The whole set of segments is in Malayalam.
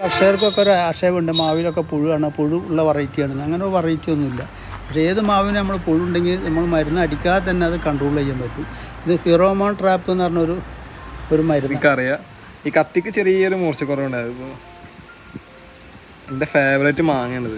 കർഷകർക്കൊക്കെ ഒരു ആക്ഷേപമുണ്ട് മാവിലൊക്കെ പുഴുവാണ് പുഴു ഉള്ള വെറൈറ്റിയാണ് അങ്ങനെ ഒരു വെറൈറ്റി ഒന്നുമില്ല പക്ഷേ ഏത് മാവിന് നമ്മൾ പുഴു ഉണ്ടെങ്കിൽ നമ്മൾ മരുന്ന് അടിക്കാതെ തന്നെ അത് കൺട്രോൾ ചെയ്യാൻ പറ്റും ഇത് ഫിറോമോൺ ട്രാപ്പ് എന്ന് പറഞ്ഞൊരു ഒരു മരുന്ന് എനിക്കറിയാം ഈ കത്തിക്ക് ചെറിയൊരു മൂർച്ചക്കുറവുണ്ടായിരുന്നു എൻ്റെ ഫേവറേറ്റ് മാങ്ങയാണിത്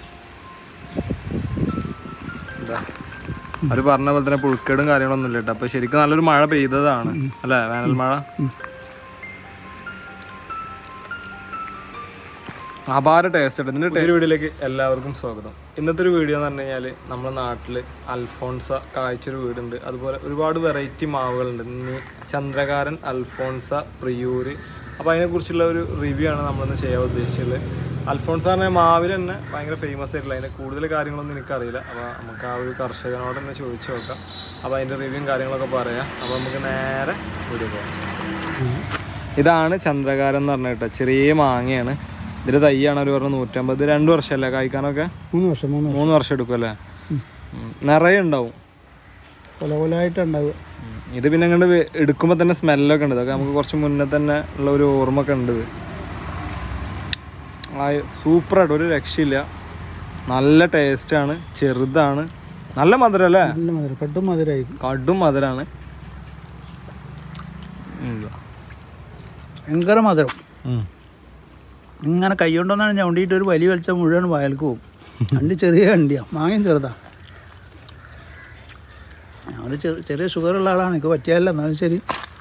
എന്താ അവര് പറഞ്ഞ പോലെ തന്നെ പുഴുക്കേടും കാര്യങ്ങളൊന്നും ഇല്ല കേട്ടോ അപ്പൊ ശരിക്കും നല്ലൊരു മഴ പെയ്തതാണ് അല്ലേ വേനൽ മഴ അപാര ടേസ്റ്റ് ഉണ്ട് ഇതിന്റെ ടേസ്റ്റ് വീഡിയോയിലേക്ക് എല്ലാവർക്കും സ്വാഗതം ഇന്നത്തെ ഒരു വീഡിയോ എന്ന് പറഞ്ഞു കഴിഞ്ഞാൽ നമ്മുടെ നാട്ടിൽ അൽഫോൺസ കായ്ച്ചൊരു വീടുണ്ട് അതുപോലെ ഒരുപാട് വെറൈറ്റി മാവുകളുണ്ട് ഇനി ചന്ദ്രകാരൻ അൽഫോൺസ പ്രിയൂര് അപ്പോൾ അതിനെക്കുറിച്ചുള്ള ഒരു റിവ്യൂ ആണ് നമ്മളിന്ന് ചെയ്യാൻ ഉദ്ദേശിച്ചത് അൽഫോൺസ പറഞ്ഞ മാവിൽ തന്നെ ഭയങ്കര ഫേമസ് ആയിട്ടുള്ള അതിൻ്റെ കൂടുതൽ കാര്യങ്ങളൊന്നും എനിക്കറിയില്ല അപ്പോൾ നമുക്ക് ആ ഒരു കർഷകനോട് തന്നെ ചോദിച്ചു നോക്കാം അപ്പോൾ അതിൻ്റെ റിവ്യൂവും കാര്യങ്ങളൊക്കെ പറയാം അപ്പോൾ നമുക്ക് നേരെ വീഡിയോ പോകാം ഇതാണ് ചന്ദ്രകാരൻ എന്ന് പറഞ്ഞ കേട്ടോ ചെറിയ മാങ്ങയാണ് ഇതിന്റെ തൈയാണ് അവർ പറഞ്ഞ നൂറ്റമ്പത് രണ്ട് വർഷമല്ലേ കായ്ക്കാനൊക്കെ മൂന്ന് വർഷം മൂന്ന് മൂന്ന് വർഷം എടുക്കും അല്ലേ ഉം. നിറയെ ഉണ്ടാവും കൊല കൊലമായിട്ടുണ്ടാവുക ഉം. ഇത് പിന്നെ അങ്ങോട്ട് എടുക്കുമ്പോൾ തന്നെ സ്മെല്ലൊക്കെ ഉണ്ട് ഇതൊക്കെ നമുക്ക് കുറച്ച് മുന്നേ തന്നെ ഉള്ള ഒരു ഓർമ്മ ഒക്കെ ഉണ്ട് ഇത് ആ സൂപ്പറായിട്ട് ഒരു രക്ഷയില്ല നല്ല ടേസ്റ്റാണ് ചെറുതാണ് നല്ല മധുരം അല്ലേ നല്ല മധുരം കട്ടും മധുരമായിരിക്കും കടും മധുരമാണ് ഭയങ്കര മധുരം ഇങ്ങനെ കൈ കൊണ്ടൊന്നാണ് ചവിണ്ടിയിട്ട് ഒരു വലിയ വലിച്ച മുഴുവൻ വയൽക്ക് പോകും വണ്ടി ചെറിയ വണ്ടിയാണ് മാങ്ങയും ചെറുതാണ് ഞാൻ ചെറിയ ചെറിയ ഷുഗറുള്ള ആളാണ് എനിക്ക് പറ്റിയല്ല എന്നാലും ശരി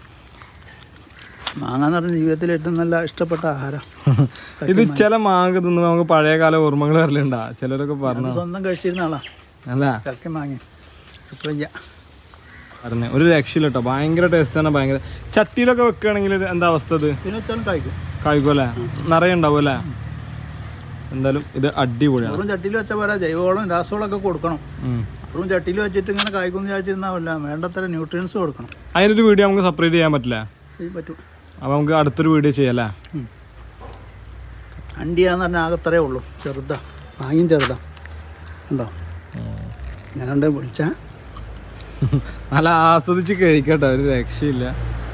മാങ്ങ എന്ന് പറഞ്ഞ ജീവിതത്തിൽ ഏറ്റവും നല്ല ഇഷ്ടപ്പെട്ട ആഹാരം ഇത് ചില മാങ്ങ തിന്നുമ്പോൾ നമുക്ക് പഴയ കാല ഓർമ്മകൾ വരലുണ്ടാ ചിലരൊക്കെ പറഞ്ഞു സ്വന്തം കഴിച്ചിരുന്ന ആളാണ് അല്ല ചക്ക മാങ്ങ കുഴപ്പമില്ല പറഞ്ഞു ഒരു രക്ഷയില്ല കേട്ടോ ഭയങ്കര ടേസ്റ്റ് ആണ് ഭയങ്കര ചട്ടിയിലൊക്കെ വെക്കുകയാണെങ്കിൽ ഇത് എന്താ അവസ്ഥ ഇത് പിന്നെ വെച്ചാലും കഴിക്കും കായ്ക്കുമല്ലേ നിറയെ ഉണ്ടാവും അല്ലേ എന്തായാലും ഇത് അടിപൊളിയാണ് വെറും ചട്ടിയിൽ വെച്ച പോലെ ജൈവവളം രാസവളമൊക്കെ കൊടുക്കണം ഉം. വെറും ചട്ടിയിൽ വെച്ചിട്ട് ഇങ്ങനെ കായ്ക്കുന്നു വിചാരിച്ചിരുന്നാവില്ല വേണ്ടത്ര ന്യൂട്രിയൻസ് കൊടുക്കണം അതിനൊരു വീഡിയോ നമുക്ക് സെപ്പറേറ്റ് ചെയ്യാൻ പറ്റില്ല ഇത് പറ്റും അപ്പോൾ നമുക്ക് അടുത്തൊരു വീഡിയോ ചെയ്യാം അല്ലേ അണ്ടിയാന്ന് പറഞ്ഞാൽ ആകത്തറേ ഉള്ളൂ ചെറുതാ മാങ്ങയും ചെറുതാ ഉണ്ടോ ഞാനുണ്ട് വിളിച്ചാൽ നല്ല ആസ്വദിച്ച് കഴിക്കട്ടോ ഒരു രക്ഷയില്ല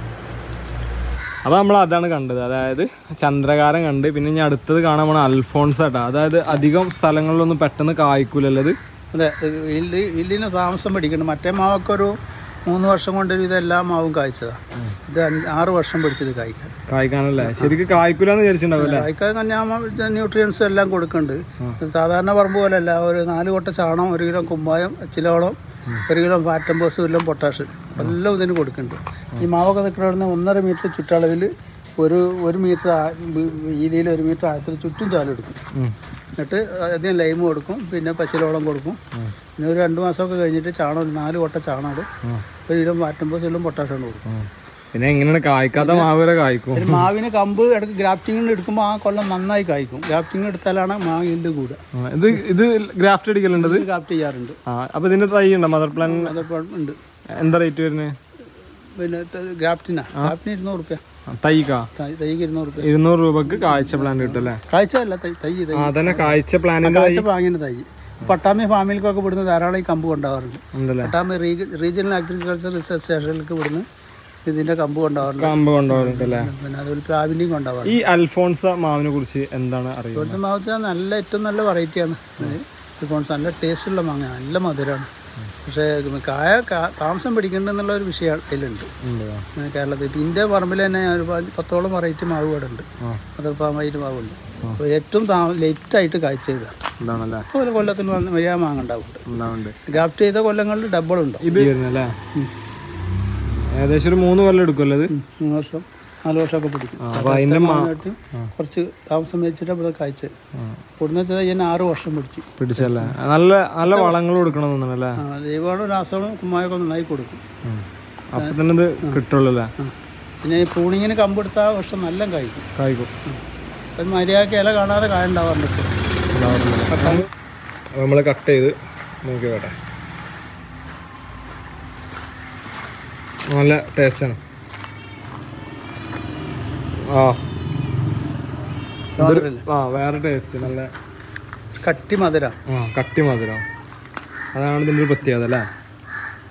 അപ്പോൾ നമ്മൾ അതാണ് കണ്ടത് അതായത് ചന്ദ്രകാരൻ കണ്ട് പിന്നെ ഇനി അടുത്തത് കാണാൻ പോണ അൽഫോൺസ് കേട്ടോ അതായത് അധികം സ്ഥലങ്ങളിലൊന്നും പെട്ടെന്ന് കായ്ക്കൂലല്ലോ ഇത് അതെ ഇല്ലി ഇല്ലിന് താമസം പിടിക്കുന്നുണ്ട് മറ്റേ മാവൊക്കെ ഒരു മൂന്ന് വർഷം കൊണ്ട് ഇതെല്ലാ മാവും കായ്ച്ചതാണ് ഇത് അഞ്ച് ആറ് വർഷം പിടിച്ചത് കായ്ക്കാൻ കായ്ക്കാനല്ലേ ശരിക്കും കായ്ക്കൂലെന്ന് വിചാരിച്ചിട്ടുണ്ടാവില്ലേ കായ്ക്കാൻ ഞാൻ ന്യൂട്രിയൻസും എല്ലാം കൊടുക്കുന്നുണ്ട് സാധാരണ പറമ്പ് പോലെയല്ല ഒരു നാല് കൊട്ട ചാണം ഒരു കിലോ കുമ്മായം ചിലോളം ഒരു കിലോ ഫാറ്റംബോസ് എല്ലാം പൊട്ടാഷ് എല്ലാം ഇതിന് കൊടുക്കുന്നുണ്ട് ഈ മാവൊക്കെ നിൽക്കുന്ന ഒന്നര മീറ്റർ ചുറ്റളവിൽ ഒരു ഒരു മീറ്റർ വീതിയിൽ ഒരു മീറ്റർ ആഴത്തിൽ ചുറ്റും ചാലെടുക്കും എന്നിട്ട് ആദ്യം ലൈം കൊടുക്കും പിന്നെ പച്ചിലോളം കൊടുക്കും പിന്നെ ഒരു രണ്ട് മാസമൊക്കെ കഴിഞ്ഞിട്ട് ചാണം ഒരു നാല് കൊട്ട ചാണം ഇടും ഒരു കിലോ ഫാറ്റംബോസ് എല്ലാം പൊട്ടാഷാണ് കൊടുക്കും പിന്നെ എങ്ങനെയാണ് കായ്ക്കാത്ത മാവ് വരെ കായ്ക്കും ഒരു മാവിന് കമ്പ് ഇടയ്ക്ക് ഗ്രാഫ്റ്റിംഗ് എടുക്കുമ്പോൾ ആ കൊല്ലം നന്നായി കായ്ക്കും ഗ്രാഫ്റ്റിംഗ് എടുത്താലാണ് മാങ്ങ ഇല്ല് കൂടുക ആ, ഇത് ഇത് ഗ്രാഫ്റ്റ് അടിക്കലുണ്ടത് ഇത് ഗ്രാഫ്റ്റ് ചെയ്യാറുണ്ട് ആ അപ്പൊ ഇതിന്റെ തൈ ഉണ്ടോ മദർ പ്ലാൻ അതപ്പോൾ ഉണ്ട് എന്താ റേറ്റ് വരുന്നത് പിന്നെ ഗ്രാഫ്റ്റിനാ ഗ്രാഫ്റ്റിന് ഇരുന്നൂറ് റുപ്യ തൈക്കാ തൈക്ക് ഇരുന്നൂറ് റുപ്യ ഇരുന്നൂറ് രൂപക്ക് കാഴ്ച പ്ലാൻ കിട്ടും അല്ലേ കാഴ്ച അല്ല തൈ തൈ തൈ ആ അതന്നെ കാഴ്ച പ്ലാനിന്റെ കാഴ്ച വാങ്ങിയ തൈ പട്ടാമി ഫാമിലേക്കൊക്കെ ഇവിടുന്ന് ധാരാളം ഈ കമ്പ് കൊണ്ടുപോകാറുണ്ട് ഉണ്ടല്ലേ പട്ടാമി റീജിയണൽ അഗ്രികൾച്ചർ റിസർച്ച് സ്റ്റേഷനിലേക്ക് ഇവിടുന്ന് ഇതിന്റെ കമ്പ് കൊണ്ടുപോകാറുണ്ട് കമ്പ് കൊണ്ടുപോകുന്നുണ്ടല്ലേ പിന്നെ അതുപോലെ പ്ലാവിൻ്റെയും കൊണ്ടുപോകാറുണ്ട് ഈ അൽഫോൺസ മാവിനെ കുറിച്ച് എന്താണ് അറിയുന്നത് ടൂറിസം മാവച്ചാൽ നല്ല ഏറ്റവും നല്ല വെറൈറ്റിയാണ് ഇപ്പോൺസ് നല്ല ടേസ്റ്റുള്ള മാങ്ങ നല്ല മധുരമാണ് പക്ഷേ കായ കാ- താമസം പിടിക്കേണ്ടെന്നുള്ള ഒരു വിഷയം അതിലുണ്ട് ഉണ്ട് ആ. ഏ, കേരളത്തിൽ ഇപ്പം ഇന്ത്യ പറമ്പിൽ തന്നെ ഒരു പ- പത്തോളം വെറൈറ്റി മാവ് ഇവിടെ ഉണ്ട് ആ. അതർ പാമായിട്ട് മാവുണ്ട് അപ്പോൾ ഏറ്റവും താ ലേറ്റായിട്ട് കാഴ്ച ചെയ്താൽ ഇതാണല്ലേ അതുപോലെ കൊല്ലത്തിൽ വന്ന് വലിയ മാങ്ങ ഉണ്ടാവുന്നുണ്ട് ഉണ്ടാവുന്നുണ്ട് ഗ്രാഫ്റ്റ് ചെയ്ത കൊല്ലങ്ങളിൽ ഡബിൾ ഉണ്ടോ ഇത് വരുന്നല്ലേ ഏകദേശം ഒരു മൂന്ന് കൊല്ലം എടുക്കുമല്ലോ ഇത് മൂന്ന് വർഷം നാല് വർഷമൊക്കെ പിടിക്കും ആ, അപ്പൊ അതിന്റെ മാ മാങ്ങായിട്ട് കുറച്ച് താമസം വെച്ചിട്ട് ഇവിടെ കാഴ്ച കൊടുന്ന വെച്ചാൽ ഞാൻ ആറ് വർഷം പിടിച്ചു പിടിച്ചല്ലേ നല്ല നല്ല വളങ്ങൾ കൊടുക്കണം തോന്നണല്ലേ ആ ജൈവവളം രാസവളം കുമ്മായൊക്കെ നന്നായി കൊടുക്കും അപ്പൊ തന്നെ ഇത് കിട്ടുള്ളൂ അല്ലേ ആ. പിന്നെ ഈ പ്രൂണിങ്ങിന് കമ്പെടുത്ത ആ വർഷം നല്ല കായ്ക്കും കായ്ക്കും അത് മര്യാദയ്ക്ക് ഇല കാണാതെ കായ ഉണ്ടാവാറുണ്ട് ഇപ്പോൾ അപ്പൊ നമ്മള് കട്ട് ചെയ്ത് നോക്കി കേട്ടെ നല്ല ടേസ്റ്റാണ് ആ ഇതൊരു- ആ വേറെ ടേസ്റ്റ് നല്ല കട്ടി മധുര ആ കട്ടി മധുരം അതാണ് ഇതിൻ്റെ ഒരു പ്രത്യേകത അല്ലേ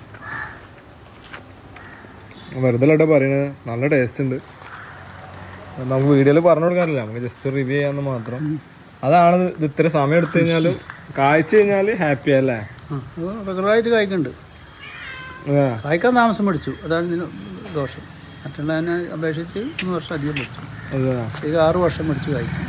വെറുതെ അല്ല പറയണത് നല്ല ടേസ്റ്റ് ഉണ്ട് നമുക്ക് വീഡിയോയിൽ പറഞ്ഞു കൊടുക്കാറില്ല നമുക്ക് ജസ്റ്റ് റിവ്യൂ ചെയ്യാന്ന് മാത്രം അതാണ് ഇത് ഇത് ഇത്ര സമയം എടുത്തു കഴിഞ്ഞാലും കായ്ച്ചു കഴിഞ്ഞാൽ ഹാപ്പി അല്ലേ റെഗുലറായിട്ട് കായ്ക്കുന്നുണ്ട് ആ. കായ്ക്കാൻ താമസം പിടിച്ചു അതാണ് ഇതിന് ദോഷം മറ്റുള്ളതിനെ അപേക്ഷിച്ച് മൂന്ന് വർഷം അധികം പിടിച്ചു അതാ. ഇത് ആറ് വർഷം പിടിച്ച് കായ്ക്കും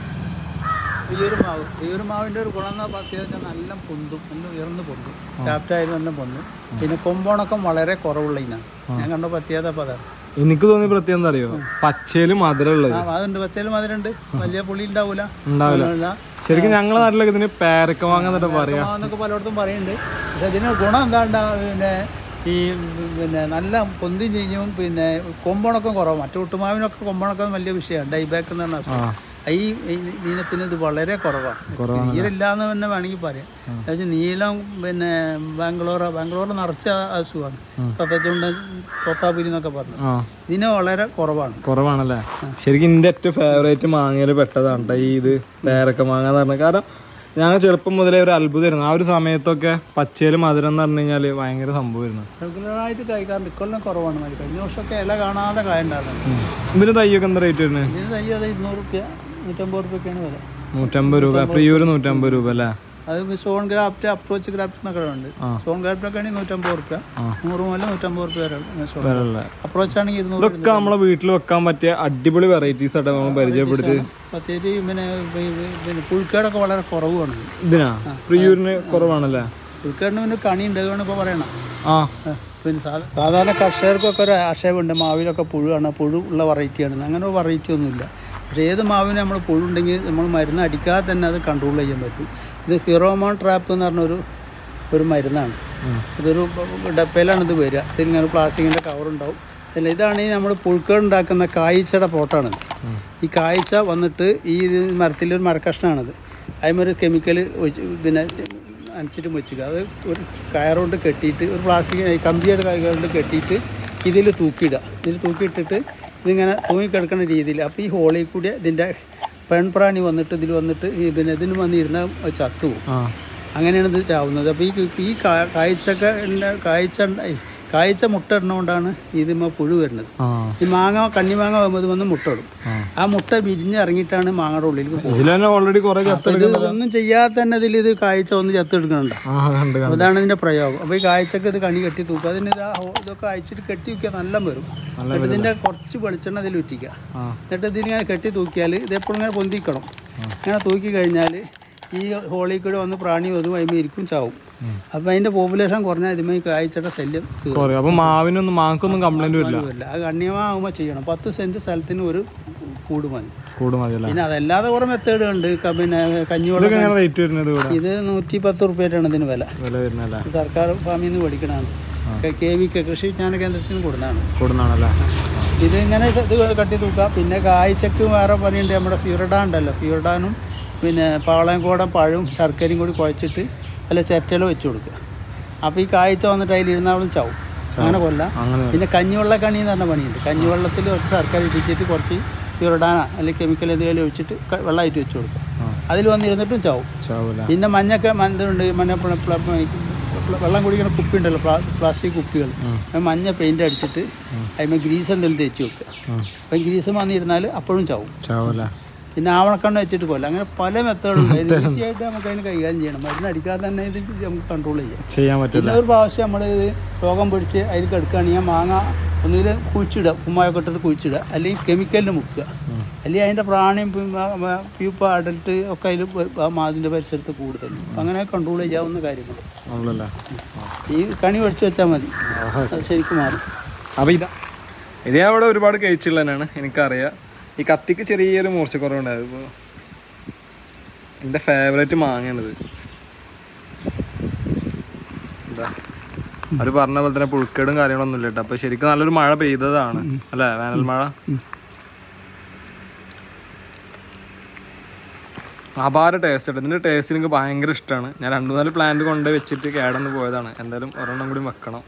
ഈ ഒരു മാവ് ഈ ഒരു മാവിൻ്റെ ഒരു ഗുണം എന്ന് പ്രത്യേകിച്ച് നല്ല പൊന്തും നല്ല ഉയർന്ന് പൊന്തും ക്യാപ്റ്റായത് നല്ല പൊന്തും പിന്നെ കൊമ്പോണക്കം വളരെ കുറവുള്ള ഇനാണ് ഞാൻ കണ്ട പ്രത്യേകത അപ്പോൾ അതാണ് എനിക്ക് തോന്നിയ പ്രത്യേകം എന്താ അറിയോ പച്ചയില് മധുരം ഉള്ളത് ആ അതുണ്ട് പച്ചയിൽ മധുരമുണ്ട് വലിയ പുളി ഉണ്ടാവില്ല ഉണ്ടാവില്ല ഉണ്ടാവില്ല. ശരിക്കും ഞങ്ങളെ നാട്ടിലൊക്കെ ഇതിന് പേരക്ക വാങ്ങാന്നിട്ട് പറയാ എന്നൊക്കെ പലയിടത്തും പറയുന്നുണ്ട് പക്ഷെ ഇതിന് ഗുണം എന്താണ്ടാ പിന്നെ ഈ പിന്നെ നല്ല പൊന്തിയും ചെയ്യും പിന്നെ കൊമ്പണക്കം കുറവ് മറ്റു ഒട്ടുമാവിനൊക്കെ കൊമ്പണക്കം വലിയ വിഷയമാണ് ഡൈബാക്ക് എന്ന് പറഞ്ഞ അസുഖം ഈ നീളത്തിന് ഇത് വളരെ കുറവാണ് നീരില്ല എന്ന് തന്നെ വേണമെങ്കിൽ പറയാം എന്നുവെച്ചാൽ നീലം പിന്നെ ബാംഗ്ലൂർ ബാംഗ്ലൂർ നിറച്ച അസുഖമാണ് തത്തച്ചുണ്ട തോത്താപുരി എന്നൊക്കെ പറഞ്ഞു ആ ഇതിന് വളരെ കുറവാണ് കുറവാണല്ലേ ശരിക്കും എൻ്റെ ഏറ്റവും ഫേവറേറ്റ് മാങ്ങയിൽ പെട്ടതാണ് ട്ടോ ഈ ഇത് പേരക്ക മാങ്ങ എന്ന് പറഞ്ഞത് കാരണം ഞങ്ങൾ ചെറുപ്പം മുതലേ ഒരു അത്ഭുതമായിരുന്നു ആ ഒരു സമയത്തൊക്കെ പച്ചയിൽ മധുരം എന്ന് പറഞ്ഞു കഴിഞ്ഞാൽ ഭയങ്കര സംഭവമായിരുന്നു റെഗുലറായിട്ട് കഴിക്കാറുണ്ട് ഇക്കൊല്ലം കുറവാണ് മതി കഴിഞ്ഞ വർഷമൊക്കെ ഇല കാണാതെ കായുണ്ടായിരുന്നു ഇതിന് തയ്യൊക്കെ എന്താ റേറ്റ് വരുന്നത് ഇതിന് തൈ അത് ഇരുന്നൂറ് റുപ്യ നൂറ്റമ്പത് റുപ്യൊക്കെയാണ് വില നൂറ്റമ്പത് രൂപ പ്രിയൂര് നൂറ്റമ്പത് രൂപ അല്ലേ അത് സ്റ്റോൺ ഗ്രാഫ്റ്റ് അപ്രോച്ച് ഗ്രാഫ്റ്റ് എന്നൊക്കെ ഉണ്ട് സ്റ്റോൺ ഗ്രാഫ്റ്റൊക്കെ ആണെങ്കിൽ നൂറ്റമ്പത് റുപ്യ നൂറ് മുതൽ നൂറ്റമ്പത് റുപ്യ വരെ സ്റ്റോൺ വിലയുള്ള അപ്രോച്ച് ആണെങ്കിൽ ഇരുന്നൂറ് ഇതൊക്കെ നമ്മളെ വീട്ടിൽ വെക്കാൻ പറ്റിയ അടിപൊളി വെറൈറ്റീസ് ആയിട്ട് നമ്മൾ പരിചയപ്പെടുത്തി പ്രത്യേകിച്ച് പിന്നെ ഈ- ഈ- പിന്നെ പുഴുക്കേടൊക്കെ വളരെ കുറവാണ് ഇതിനാ പ്രിയൂരിന് കുറവാണല്ലേ പുഴുക്കേടിന് പിന്നെ കണി ഉണ്ട് അതുകൊണ്ട് ഇപ്പോൾ പറയണം ആ ആ, പിന്നെ സാധാ- സാധാരണ കർഷകർക്കൊക്കെ ഒരു ആക്ഷേപമുണ്ട് മാവിലൊക്കെ പുഴുവാണ് പുഴു ഉള്ള വെറൈറ്റിയാണ് അങ്ങനെ ഒരു വെറൈറ്റി ഒന്നുമില്ല പക്ഷേ ഏത് മാവിന് നമ്മൾ പുഴു ഉണ്ടെങ്കിൽ നമ്മൾ മരുന്ന് അടിക്കാതെ തന്നെ അത് കൺട്രോൾ ചെയ്യാൻ പറ്റും ഇത് ഫിറോമോൺ ട്രാപ്പ് എന്ന് പറഞ്ഞൊരു ഒരു മരുന്നാണ് ഇതൊരു ഡപ്പയിലാണ് ഇത് വരിക ഇതിങ്ങനെ പ്ലാസ്റ്റിക്കിൻ്റെ കവറുണ്ടാവും അല്ല ഇതാണ് ഈ നമ്മൾ പുഴുക്കൾ ഉണ്ടാക്കുന്ന കായ്ച്ചയുടെ പോട്ടാണ് ഈ കായ്ച്ച വന്നിട്ട് ഈ ഇത് മരത്തിലൊരു മരക്കഷ്ണമാണിത് അതിമൊരു കെമിക്കൽ ഒഴിച്ച് പിന്നെ അനച്ചിട്ട് വെച്ചുക അത് ഒരു കയറുകൊണ്ട് കെട്ടിയിട്ട് ഒരു പ്ലാസ്റ്റിക് കമ്പിയുടെ കൈകൊണ്ട് കെട്ടിയിട്ട് ഇതിൽ തൂക്കിയിടുക ഇതിൽ തൂക്കിയിട്ടിട്ട് ഇതിങ്ങനെ തൂങ്ങിക്കിടക്കുന്ന രീതിയിൽ അപ്പോൾ ഈ ഹോളിൽ കൂടി ഇതിൻ്റെ പെൺപ്രാണി വന്നിട്ട് ഇതിൽ വന്നിട്ട് ഈ പിന്നെ ഇതിന് വന്നിരുന്ന ചത്തുപോകും ആ അങ്ങനെയാണ് ഇത് ചാവുന്നത് അപ്പോൾ ഈ ഈ കാ- കായ്ച്ചൊക്കെ ഉണ്ട്- കായ്ച്ച ഉണ്ടായി കായ്ച്ച മുട്ട ഇടുന്നതുകൊണ്ടാണ് ഇതിന്മ പുഴു വരുന്നത് ആ ഈ മാങ്ങ കണ്ണിമാങ്ങ ആകുമ്പോൾ ഇത് വന്ന് മുട്ട ഇടും ആ. ആ മുട്ട വിരിഞ്ഞിറങ്ങിയിട്ടാണ് മാങ്ങയുടെ ഉള്ളിലേക്ക് പോകുന്നത് ഇതിൽ തന്നെ ഓൾറെഡി കുറെ അപ്പോൾ ഇത് ഒന്നും ചെയ്യാതെ തന്നെ ഇതിൽ ഇത് കായ്ച്ച ഒന്ന് ചത്തെടുക്കണുണ്ട് ആ കണ്ട് കണ്ട്. അതാണ് ഇതിന്റെ പ്രയോഗം അപ്പോൾ ഈ കാഴ്ചക്ക് ഇത് കണി കെട്ടി തൂക്കുക അതിന് ഇത് ആ ഹോ- ഇതൊക്കെ അയച്ചിട്ട് കെട്ടി തൂക്കിയാൽ നല്ല വരും എന്നിട്ട് ഇതിന്റെ കുറച്ച് വെളിച്ചെണ്ണ ഇതിൽ ഉറ്റിക്കുക ആ എന്നിട്ട് ഇതിലിങ്ങനെ കെട്ടി തൂക്കിയാൽ ഇത് എപ്പോഴും ഇങ്ങനെ പൊന്തിക്കണം ഇങ്ങനെ തൂക്കി കഴിഞ്ഞാൽ ഈ ഹോളിൽ കൂടെ വന്ന് പ്രാണി വരും അതിമ ഇരിക്കും ചാവും അപ്പോൾ അതിന്റെ പോപ്പുലേഷൻ കുറഞ്ഞാൽ ഇതിമ ഈ കാഴ്ചയുടെ ശല്യം തീർന്നു കുറേ അപ്പൊ മാവിനൊന്നും മാങ്ങക്കൊന്നും കംപ്ലൈന്റ് വരില്ല വരില്ല അത് കണ്ണിയമാകുമ്പോൾ ചെയ്യണം പത്ത് സെന്റ് സ്ഥലത്തിന് ഒരു കൂട് മതി കൂട് മതിയല്ലേ പിന്നെ അതല്ലാതെ കുറേ മെത്തേഡുണ്ട് ക- പിന്നെ കഞ്ഞിവെള്ളം ഇതൊക്കെ എങ്ങനെ റേറ്റ് വരുന്നത് ഇവിടെ ഇത് നൂറ്റി പത്ത് റുപ്യായിട്ടാണ് ഇതിന് വില വില വരുന്നല്ലേ ഇത് സർക്കാർ ഫാമിൽ നിന്ന് മേടിക്കണതാണ് കെ വി കെ കൃഷി വിജ്ഞാന കേന്ദ്രത്തിൽ നിന്ന് കൊടുക്കുന്നതാണ് കൂടുന്നാണല്ലേ ഇത് ഇങ്ങനെ ഇത് കട്ടി തൂക്കാം പിന്നെ കായ്ച്ചക്ക് വേറെ പണിയുണ്ട് നമ്മുടെ ഫ്യൂറഡാൻ ഉണ്ടല്ലോ ഫ്യൂറഡാനും പിന്നെ പാളയംകോടൻ പഴവും ശർക്കരയും കൂടി കുഴച്ചിട്ട് അല്ല ചിരട്ടയിലോ വെച്ച് കൊടുക്കുക അപ്പോൾ ഈ കായ്ച്ച വന്നിട്ട് അതിലിരുന്നാളും ചാവും അങ്ങനെ കൊല്ലാം അങ്ങനെ പിന്നെ കഞ്ഞിവെള്ള കണി എന്ന് പറഞ്ഞ പണിയുണ്ട് കഞ്ഞിവെള്ളത്തിൽ കുറച്ച് ശർക്കര ഇട്ടിച്ചിട്ട് കുറച്ച് പ്യൂറഡാന അല്ലെങ്കിൽ കെമിക്കൽ എന്തെങ്കിലും ഒഴിച്ചിട്ട് ക- വെള്ളമായിട്ട് വെച്ച് കൊടുക്കുക അതിൽ വന്നിരുന്നിട്ടും ചാവും ചാവൂല പിന്നെ മഞ്ഞൊക്കെ മഞ്ഞുണ്ട് മഞ്ഞ പ്ല- പ്ല- പ്ല- വെള്ളം കുടിക്കുന്ന കുപ്പി ഉണ്ടല്ലോ പ്ലാ- പ്ലാസ്റ്റിക് കുപ്പികൾ അത് മഞ്ഞ പെയിന്റ് അടിച്ചിട്ട് അതിന് ഗ്രീസ് എന്തെങ്കിലും തേച്ച് വെക്കുക അപ്പം ഗ്രീസ് വന്നിരുന്നാൽ അപ്പോഴും ചാവും ചാവൂല പിന്നെ ആവണക്കണ്ണ് വെച്ചിട്ട് കൊല്ലാം അങ്ങനെ പല മെത്തേഡുണ്ട് ഈസി ആയിട്ട് നമുക്ക് അതിന് കൈകാര്യം ചെയ്യണം മരുന്ന് അടിക്കാതെ തന്നെ ഇത് നമുക്ക് കൺട്രോൾ ചെയ്യാം ചെയ്യാൻ പറ്റില്ല പിന്നെ ഒരു പ്രാവശ്യം നമ്മൾ ഇത് രോഗം പിടിച്ച് അതിൽ കിടക്കുകയാണെങ്കിൽ മാങ്ങ ഒന്നുകിൽ കുഴിച്ചിടുക കുമ്മായൊക്കെ ഇട്ടിട്ട് കുഴിച്ചിടുക അല്ലെങ്കിൽ കെമിക്കലിന് മുക്കുക അല്ലെങ്കിൽ അതിൻ്റെ പ്രാണിയും പ്യൂപ്പ അഡൽട്ട് ഒക്കെ അതിൽ അതിൻ്റെ പരിസരത്ത് കൂടുതൽ അങ്ങനെ കൺട്രോൾ ചെയ്യാവുന്ന കാര്യങ്ങൾ നമ്മളല്ലേ ഈ കണി പഠിച്ചു വെച്ചാൽ മതി അത് ശരിക്കും മാറും അപ്പൊ ഇതാ ഇത് ഞാൻ ഇവിടെ ഒരുപാട് കഴിച്ചുള്ള തന്നെയാണ് എനിക്കറിയാം ഈ കത്തിക്ക് ചെറിയൊരു മൂർച്ചക്കുറവുണ്ടായത് ഇപ്പോൾ എൻ്റെ ഫേവറേറ്റ് മാങ്ങയാണിത് എന്താ അവർ പറഞ്ഞ പോലെ തന്നെ പുഴുക്കേടും കാര്യങ്ങളൊന്നും ഇല്ല കേട്ടോ അപ്പൊ ശരിക്കും നല്ലൊരു മഴ പെയ്തതാണ് അല്ലേ വേനൽ മഴ അപാര ടേസ്റ്റ് ഉണ്ട് ഇതിൻ്റെ ടേസ്റ്റ് എനിക്ക് ഭയങ്കര ഇഷ്ടമാണ് ഞാൻ രണ്ടു നാല് പ്ലാന്റ് കൊണ്ട് വെച്ചിട്ട് കേടന്ന് പോയതാണ് എന്തായാലും ഒരെണ്ണം കൂടി വെക്കണം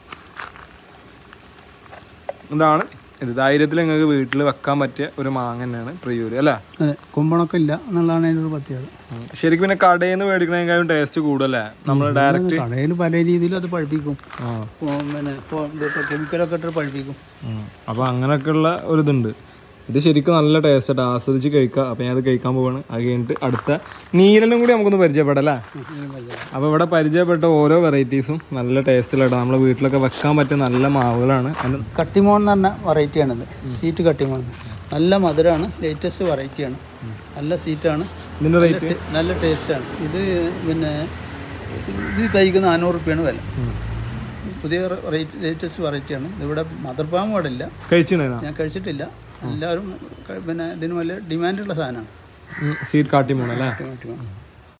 ഇതാണ് ഇത് ധൈര്യത്തിൽ നിങ്ങൾക്ക് വീട്ടിൽ വെക്കാൻ പറ്റിയ ഒരു മാങ്ങ തന്നെയാണ് പ്രിയൂര് അല്ലേ അതെ കുമ്പണൊക്കെ ഇല്ല എന്നുള്ളതാണ് അതിൻ്റെ ഒരു പ്രത്യേകത ഉം. ശരിക്കും പിന്നെ കടയിൽ നിന്ന് മേടിക്കണേക്കാളും ടേസ്റ്റ് കൂടുതലേ നമ്മൾ ഡയറക്റ്റ് കടയിൽ പല രീതിയിലും അത് പഴുപ്പിക്കും ആ ഓ, പിന്നെ കെമിക്കലൊക്കെ ഇട്ട് പഴുപ്പിക്കും അപ്പോൾ അങ്ങനെയൊക്കെയുള്ള ഒരു ഇതുണ്ട് ഇത് ശരിക്കും നല്ല ടേസ്റ്റ് ആയിട്ട് ആസ്വദിച്ച് കഴിക്കുക അപ്പോൾ ഞാൻ അത് കഴിക്കാൻ പോവാണ് അത് കഴിഞ്ഞിട്ട് അടുത്ത നീലനും കൂടി നമുക്കൊന്ന് പരിചയപ്പെടല്ലേ അപ്പോൾ ഇവിടെ പരിചയപ്പെട്ട ഓരോ വെറൈറ്റീസും നല്ല ടേസ്റ്റിലായിട്ട് നമ്മളെ വീട്ടിലൊക്കെ വെക്കാൻ പറ്റിയ നല്ല മാവുകളാണ് അതിന് കട്ടിമോൺ എന്ന് പറഞ്ഞ വെറൈറ്റിയാണിത് സീറ്റ് കട്ടിമോൺ നല്ല മധുരമാണ് ലേറ്റസ്റ്റ് വെറൈറ്റിയാണ് നല്ല സീറ്റാണ് ഇതിൻ്റെ റേറ്റ് നല്ല ടേസ്റ്റാണ് ഇത് പിന്നെ ഇത് തൈക്ക് നാനൂറ് റുപ്യാണ് വില പുതിയ റേറ്റ് ലേറ്റസ്റ്റ് വെറൈറ്റിയാണ് ഇതിവിടെ മദർ പാം പാടില്ല കഴിച്ചിട്ടുണ്ടായിരുന്നോ ഞാൻ കഴിച്ചിട്ടില്ല എല്ലാവരും ക- പിന്നെ ഇതിന് വലിയ ഡിമാൻഡുള്ള സാധനമാണ് സീറ്റ് കാട്ടി പോണല്ലേ കട്ടിമോൺ